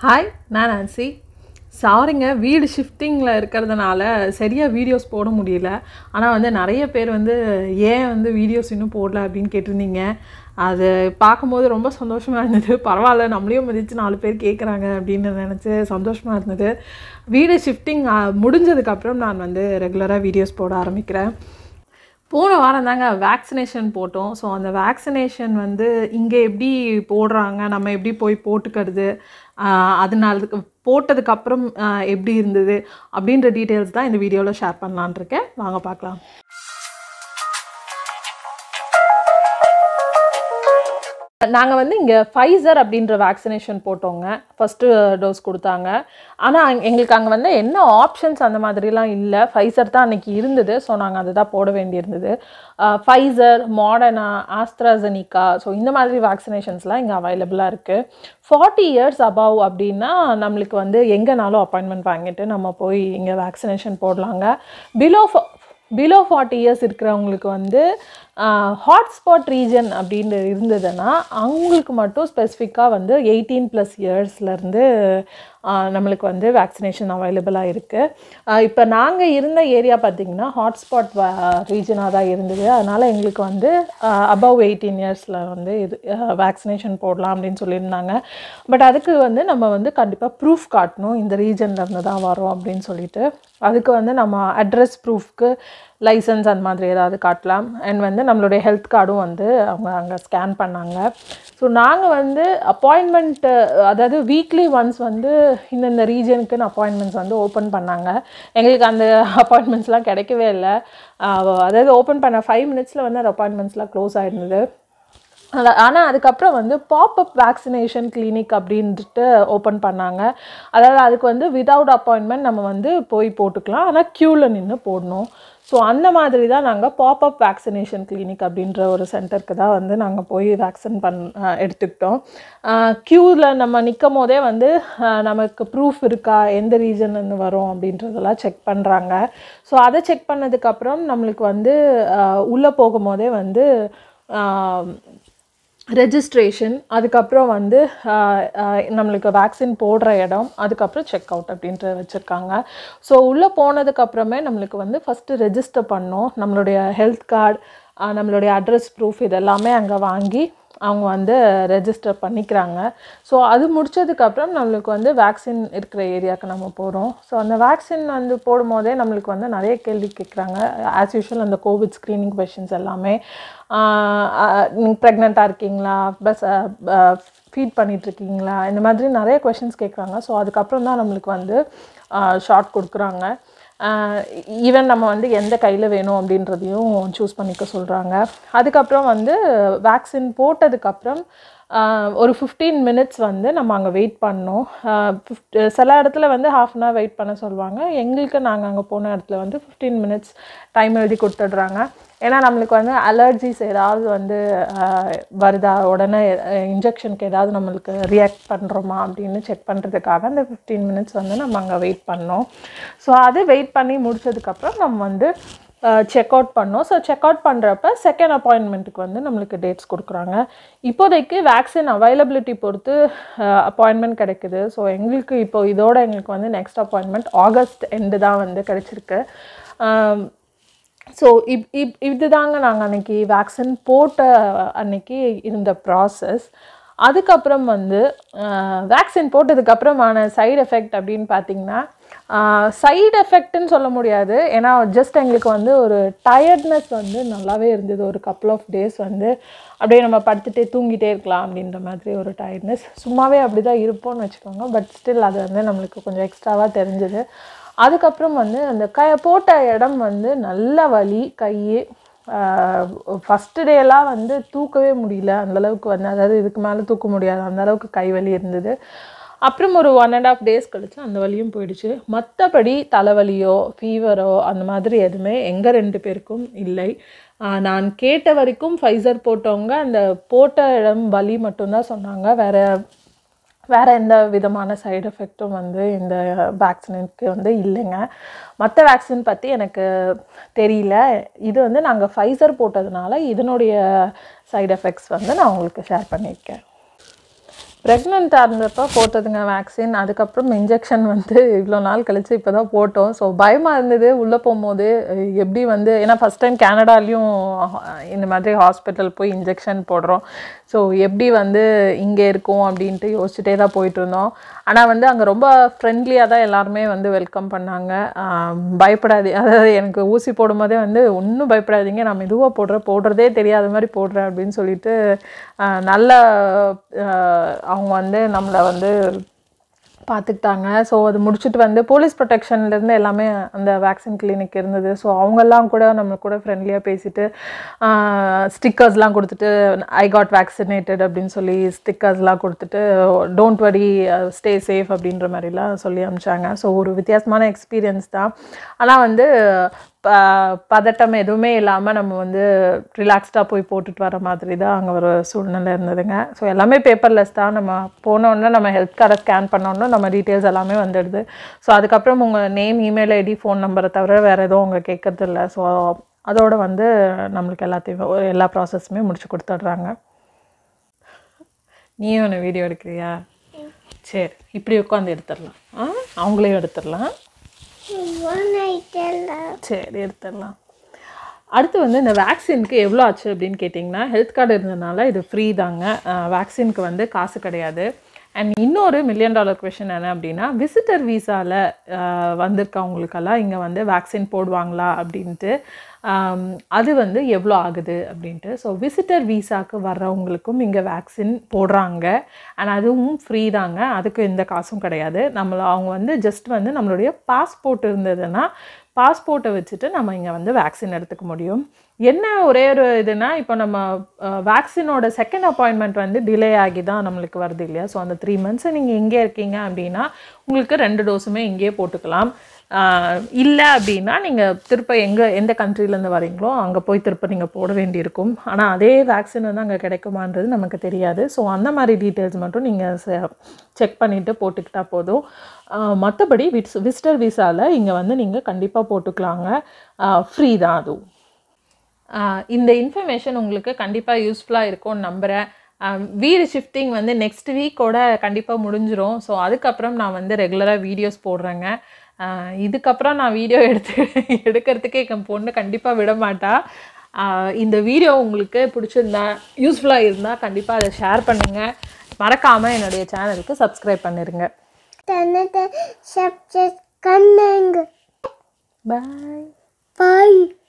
hi நான் Nancy சாரிங்க வீடு ஷிஃப்டிங்கில் இருக்கிறதுனால சரியாக வீடியோஸ் போட முடியல ஆனால் வந்து நிறைய பேர் வந்து ஏன் வந்து வீடியோஸ் இன்னும் போடல அப்படின்னு கேட்டிருந்தீங்க அது பார்க்கும்போது ரொம்ப சந்தோஷமாக இருந்தது பரவாயில்ல நம்மளையும் மதித்து நாலு பேர் கேட்குறாங்க அப்படின்னு நினச்சி சந்தோஷமாக இருந்தது வீடு ஷிஃப்டிங் முடிஞ்சதுக்கப்புறம் நான் வந்து ரெகுலராக வீடியோஸ் போட ஆரம்பிக்கிறேன் போன வாரம் தாங்க வேக்சினேஷன் போட்டோம் ஸோ அந்த வேக்சினேஷன் வந்து இங்கே எப்படி போடுறாங்க நம்ம எப்படி போய் போட்டுக்கிறது அதனால போட்டதுக்கப்புறம் எப்படி இருந்தது அப்படின்ற டீட்டெயில்ஸ் தான் இந்த வீடியோவில் ஷேர் பண்ணலான் இருக்கேன் வாங்க பார்க்கலாம் நாங்கள் வந்து இங்கே ஃபைசர் அப்படின்ற வேக்சினேஷன் போட்டோங்க ஃபஸ்ட்டு டோஸ் கொடுத்தாங்க ஆனால் எங்களுக்கு அங்கே வந்து என்ன ஆப்ஷன்ஸ் அந்த மாதிரிலாம் இல்லை ஃபைசர் தான் அன்றைக்கி இருந்தது ஸோ நாங்கள் அதை தான் போட வேண்டியிருந்தது ஃபைசர் மாடர்னா ஆஸ்ட்ராசனிகா ஸோ இந்த மாதிரி வேக்சினேஷன்ஸ்லாம் இங்கே அவைலபிளாக இருக்குது ஃபார்ட்டி இயர்ஸ் அபவ் அப்படின்னா நம்மளுக்கு வந்து எங்கேனாலும் அப்பாயின்மெண்ட் வாங்கிட்டு நம்ம போய் இங்கே வேக்சினேஷன் போடலாங்க பிலோ பிலோ ஃபார்ட்டி இயர்ஸ் இருக்கிறவங்களுக்கு வந்து ஹாட்ஸ்பாட் ரீஜன் அப்படின்னு இருந்ததுன்னா அவங்களுக்கு மட்டும் ஸ்பெசிஃபிக்காக வந்து எயிட்டீன் ப்ளஸ் இயர்ஸ்லேருந்து நம்மளுக்கு வந்து வேக்சினேஷன் அவைலபிளாக இருக்குது இப்போ நாங்கள் இருந்த ஏரியா பார்த்திங்கன்னா ஹாட்ஸ்பாட் ரீஜனாக தான் இருந்தது அதனால் எங்களுக்கு வந்து அபவ் எயிட்டீன் இயர்ஸில் வந்து இது வேக்சினேஷன் போடலாம் அப்படின்னு சொல்லியிருந்தாங்க பட் அதுக்கு வந்து நம்ம வந்து கண்டிப்பாக ப்ரூஃப் காட்டணும் இந்த ரீஜன்லேருந்து தான் வரோம் அப்படின்னு சொல்லிட்டு அதுக்கு வந்து நம்ம அட்ரஸ் ப்ரூஃப்க்கு லைசன்ஸ் அந்த மாதிரி ஏதாவது காட்டலாம் அண்ட் வந்து நம்மளுடைய ஹெல்த் கார்டும் வந்து அவங்க அங்கே ஸ்கேன் பண்ணாங்க ஸோ நாங்கள் வந்து அப்பாயின்மெண்ட்டு அதாவது வீக்லி ஒன்ஸ் வந்து இந்தந்த ரீஜனுக்குன்னு அப்பாயின்மெண்ட்ஸ் வந்து ஓப்பன் பண்ணாங்க எங்களுக்கு அந்த அப்பாயின்மெண்ட்ஸ்லாம் கிடைக்கவே இல்லை அதாவது ஓப்பன் பண்ண ஃபைவ் மினிட்ஸில் வந்து அந்த அப்பாயின்மெண்ட்ஸ்லாம் க்ளோஸ் ஆகிருந்தது ஆனால் அதுக்கப்புறம் வந்து பாப்அப் வேக்சினேஷன் கிளினிக் அப்படின்ட்டு ஓப்பன் பண்ணாங்க அதாவது அதுக்கு வந்து விதவுட் அப்பாயின்மெண்ட் நம்ம வந்து போய் போட்டுக்கலாம் ஆனால் க்யூவில் நின்று போடணும் ஸோ அந்த மாதிரி தான் நாங்கள் பாப்அப் வேக்சினேஷன் கிளினிக் அப்படின்ற ஒரு சென்டருக்கு தான் வந்து நாங்கள் போய் வேக்சின் பண் எடுத்துக்கிட்டோம் க்யூவில் நம்ம நிற்கும் போதே வந்து நமக்கு ப்ரூஃப் இருக்கா எந்த ரீஜன்லேருந்து வரும் அப்படின்றதெல்லாம் செக் பண்ணுறாங்க ஸோ அதை செக் பண்ணதுக்கப்புறம் நம்மளுக்கு வந்து உள்ளே போகும்போதே வந்து ரெஜிஸ்ட்ரேஷன் அதுக்கப்புறம் வந்து நம்மளுக்கு வேக்சின் போடுற இடம் அதுக்கப்புறம் செக் அவுட் அப்படின்ட்டு வச்சுருக்காங்க ஸோ உள்ளே போனதுக்கப்புறமே நம்மளுக்கு வந்து ஃபஸ்ட்டு ரெஜிஸ்டர் பண்ணோம் நம்மளுடைய ஹெல்த் கார்டு நம்மளுடைய அட்ரஸ் ப்ரூஃப் இதெல்லாமே அங்கே வாங்கி அவங்க வந்து ரெஜிஸ்டர் பண்ணிக்கிறாங்க ஸோ அது முடித்ததுக்கப்புறம் நம்மளுக்கு வந்து வேக்சின் இருக்கிற ஏரியாவுக்கு நம்ம போகிறோம் ஸோ அந்த வேக்சின் வந்து போடும் போதே நம்மளுக்கு வந்து நிறைய கேள்வி கேட்குறாங்க ஆஸ் யூஷுவல் அந்த கோவிட் ஸ்க்ரீனிங் கொஷின்ஸ் எல்லாமே நீங்கள் ப்ரெக்னெண்ட்டாக இருக்கீங்களா ப்ளஸ் ஃபீட் பண்ணிகிட்ருக்கீங்களா இந்த மாதிரி நிறைய கொஷின்ஸ் கேட்குறாங்க ஸோ அதுக்கப்புறம் தான் நம்மளுக்கு வந்து ஷார்ட் கொடுக்குறாங்க ஈவன் நம்ம வந்து எந்த கையில் வேணும் அப்படின்றதையும் சூஸ் பண்ணிக்க சொல்கிறாங்க அதுக்கப்புறம் வந்து வேக்சின் போட்டதுக்கப்புறம் ஒரு ஃபிஃப்டீன் மினிட்ஸ் வந்து நம்ம அங்கே வெயிட் பண்ணோம் சில இடத்துல வந்து ஹாஃப் அன் ஹவர் வெயிட் பண்ண சொல்லுவாங்க எங்களுக்கு நாங்கள் அங்கே போன இடத்துல வந்து ஃபிஃப்டீன் மினிட்ஸ் டைம் எழுதி கொடுத்துட்றாங்க ஏன்னா நம்மளுக்கு வந்து அலர்ஜிஸ் ஏதாவது வந்து வருதா உடனே இன்ஜெக்ஷனுக்கு ஏதாவது நம்மளுக்கு ரியாக்ட் பண்ணுறோமா அப்படின்னு செக் பண்ணுறதுக்காக அந்த ஃபிஃப்டீன் மினிட்ஸ் வந்து நம்ம அங்கே வெயிட் பண்ணோம் ஸோ அது வெயிட் பண்ணி முடிச்சதுக்கப்புறம் நம்ம வந்து செக் அவுட் பண்ணோம் ஸோ செக் அவுட் பண்ணுறப்ப செகண்ட் அப்பாயின்மெண்ட்டுக்கு வந்து நம்மளுக்கு டேட்ஸ் கொடுக்குறாங்க இப்போதைக்கு வேக்சின் அவைலபிலிட்டி பொறுத்து அப்பாயின்மெண்ட் கிடைக்குது ஸோ எங்களுக்கு இப்போ இதோட எங்களுக்கு வந்து நெக்ஸ்ட் அப்பாயின்மெண்ட் ஆகஸ்ட் எண்டு தான் வந்து கிடச்சிருக்கு ஸோ இப் இப் இதுதாங்க நாங்கள் அன்றைக்கி வேக்சின் போட்ட அன்னைக்கு இருந்த ப்ராசஸ் அதுக்கப்புறம் வந்து வேக்சின் போட்டதுக்கப்புறமான சைடு எஃபெக்ட் அப்படின்னு பார்த்தீங்கன்னா சைடு எஃபெக்ட்னு சொல்ல முடியாது ஏன்னா ஜஸ்ட் எங்களுக்கு வந்து ஒரு டயர்ட்னஸ் வந்து நல்லாவே இருந்தது ஒரு கப்புள் ஆஃப் டேஸ் வந்து அப்படியே நம்ம படுத்துகிட்டே தூங்கிட்டே இருக்கலாம் அப்படின்ற மாதிரி ஒரு டயர்ட்னஸ் சும்மாவே அப்படி தான் இருப்போம்னு வச்சுக்கோங்க பட் ஸ்டில் அது வந்து நம்மளுக்கு கொஞ்சம் எக்ஸ்ட்ராவாக தெரிஞ்சுது அதுக்கப்புறம் வந்து அந்த க போட்ட இடம் வந்து நல்ல வலி கை ஃபஸ்ட்டு டேலாம் வந்து தூக்கவே முடியல அந்தளவுக்கு வந்து அதாவது இதுக்கு மேலே தூக்க முடியாது அந்தளவுக்கு கை வலி இருந்தது அப்புறம் ஒரு ஒன் அண்ட் ஆஃப் டேஸ் கழிச்சு அந்த வலியும் போயிடுச்சு மற்றபடி தலைவலியோ ஃபீவரோ அந்த மாதிரி எதுவுமே எங்கள் ரெண்டு பேருக்கும் இல்லை நான் கேட்ட வரைக்கும் ஃபைசர் போட்டவங்க அந்த போட்ட இடம் வலி மட்டும்தான் சொன்னாங்க வேறு வேறு எந்த விதமான சைடு எஃபெக்ட்டும் வந்து இந்த வேக்சினுக்கு வந்து இல்லைங்க மற்ற வேக்சின் பற்றி எனக்கு தெரியல இது வந்து நாங்கள் ஃபைசர் போட்டதுனால இதனுடைய சைடு எஃபெக்ட்ஸ் வந்து நான் உங்களுக்கு ஷேர் பண்ணியிருக்கேன் ப்ரெக்னெண்ட்டாக இருந்தப்போ போட்டதுங்க வேக்சின் அதுக்கப்புறம் இன்ஜெக்ஷன் வந்து இவ்வளோ நாள் கழிச்சு இப்போ தான் போட்டோம் ஸோ பயமாக இருந்தது உள்ளே போகும்போது அஹ், எப்படி வந்து ஏன்னா ஃபஸ்ட் டைம் கனடாலையும் இந்த மாதிரி ஹாஸ்பிட்டல் போய் இன்ஜெக்ஷன் போடுறோம் ஸோ எப்படி வந்து இங்கே இருக்கும் அப்படின்ட்டு யோசிச்சுட்டே தான் போயிட்டு இருந்தோம் ஆனால் வந்து அங்கே ரொம்ப ஃப்ரெண்ட்லியாக தான் எல்லாருமே வந்து வெல்கம் பண்ணாங்க ஆஹ், பயப்படாது அதாவது எனக்கு ஊசி போடும்போதே வந்து ஒன்றும் பயப்படாதீங்க நான் மெதுவாக போடுறேன் போடுறதே தெரியாத மாதிரி போடுறேன் அப்படின்னு சொல்லிட்டு ஆஹ், நல்ல ஆஹ், அவங்க வந்து நம்மளை வந்து பார்த்துக்கிட்டாங்க ஸோ அது முடிச்சுட்டு வந்து போலீஸ் ப்ரொடெக்ஷன்லேருந்து எல்லாமே அந்த வேக்சின் கிளினிக் இருந்தது ஸோ அவங்கெல்லாம் கூட நம்ம கூட ஃப்ரெண்ட்லியாக பேசிட்டு ஸ்டிக்கர்ஸ்லாம் கொடுத்துட்டு ஐ காட் வேக்சினேட்டட் அப்படின்னு சொல்லி ஸ்டிக்கர்ஸ்லாம் கொடுத்துட்டு டோன்ட் வரி ஸ்டே சேஃப் அப்படின்ற மாதிரிலாம் சொல்லி அனுப்பிச்சாங்க ஸோ ஒரு வித்தியாசமான எக்ஸ்பீரியன்ஸ் தான் ஆனால் வந்து ப- பதட்டம் எதுவுமே இல்லாமல் நம்ம வந்து ரிலாக்ஸ்டாக போய் போட்டுட்டு வர மாதிரி தான் அங்கே ஒரு சூழ்நிலை இருந்ததுங்க ஸோ எல்லாமே பேப்பர்லெஸ் தான் நம்ம போனோடனே நம்ம ஹெல்த் கார்டை ஸ்கேன் பண்ணோன்னா நம்ம டீட்டெயில்ஸ் எல்லாமே வந்துடுது ஸோ அதுக்கப்புறம் உங்கள் நேம் இமெயில் ஐடி ஃபோன் நம்பரை தவிர வேறு எதுவும் அவங்க கேட்கறது இல்லை ஸோ அதோட வந்து நம்மளுக்கு எல்லாத்தையுமே ஒரு எல்லா ப்ராசஸுமே முடிச்சு கொடுத்துட்றாங்க நீயும் ஒன்று வீடியோ எடுக்கிறியா சரி இப்படி உட்காந்து எடுத்துடலாம் ஆ அவங்களையும் எடுத்துடலாம் சரி எடுத்துடலாம் அடுத்து வந்து இந்த வேக்சினுக்கு எவ்வளோ ஆச்சு அப்படின்னு கேட்டிங்கன்னா ஹெல்த் கார்டு இருந்ததுனால இது ஃப்ரீ தாங்க வேக்சினுக்கு வந்து காசு கிடையாது அண்ட் இன்னொரு மில்லியன் டாலர் கொஷின் என்ன அப்படின்னா விசிட்டர் வீசாவில் வந்திருக்கவங்களுக்கெல்லாம் இங்கே வந்து வேக்சின் போடுவாங்களா அப்படின்ட்டு ஆம், அது வந்து எவ்வளோ ஆகுது அப்படின்ட்டு ஸோ விசிட்டர் வீசாக்கு வர்றவங்களுக்கும் இங்கே வேக்சின் போடுறாங்க அண்ட் அதுவும் ஃப்ரீ தாங்க அதுக்கு எந்த காசும் கிடையாது நம்மள அவங்க வந்து ஜஸ்ட் வந்து நம்மளுடைய பாஸ்போர்ட் இருந்ததுன்னா பாஸ்போர்ட்டை வச்சுட்டு நம்ம இங்கே வந்து வேக்சின் எடுத்துக்க முடியும் என்ன ஒரே ஒரு இதுனா இப்போ நம்ம வேக்சினோட செகண்ட் அப்பாயின்மெண்ட் வந்து டிலே ஆகி தான் நம்மளுக்கு வருது இல்லையா ஸோ அந்த த்ரீ மந்த்ஸ் நீங்கள் இங்கே இருக்கீங்க அப்படின்னா உங்களுக்கு ரெண்டு டோஸுமே இங்கேயே போட்டுக்கலாம் இல்லை அப்படின்னா நீங்கள் திருப்ப எங்கே எந்த கண்ட்ரிலேருந்து வரீங்களோ அங்கே போய் திருப்ப நீங்கள் போட வேண்டியிருக்கும் ஆனால் அதே வேக்சின் வந்து அங்கே கிடைக்குமான்றது நமக்கு தெரியாது ஸோ அந்த மாதிரி டீட்டெயில்ஸ் மட்டும் நீங்கள் செக் பண்ணிவிட்டு போட்டுக்கிட்டா போதும் மற்றபடி விட்ஸ் விசிட்டர் விசாவில் இங்கே வந்து நீங்கள் கண்டிப்பாக போட்டுக்கலாங்க ஃப்ரீ தான் அதுவும் ஆஹ் இந்த இன்ஃபர்மேஷன் உங்களுக்கு கண்டிப்பாக யூஸ்ஃபுல்லாக இருக்கும்னு நம்புகிறேன் ஆஹ் வீடு ஷிஃப்டிங் வந்து நெக்ஸ்ட் வீக்கோட கண்டிப்பாக முடிஞ்சிரும் ஸோ அதுக்கப்புறம் நான் வந்து ரெகுலராக வீடியோஸ் போடுறேங்க ஆஹ் இதுக்கப்புறம் நான் வீடியோ எடுத்து எடுக்கிறதுக்கே என் பொண்ணு கண்டிப்பாக விட மாட்டா ஆஹ் இந்த வீடியோ உங்களுக்கு பிடிச்சிருந்தா யூஸ்ஃபுல்லாக இருந்தால் கண்டிப்பாக அதை ஷேர் பண்ணுங்கள் மறக்காமல் என்னுடைய சேனலுக்கு சப்ஸ்கிரைப் பண்ணிடுங்க தன்னத்தை சப்ஜெக்ட் கண்ணுங்க பாய் பாய்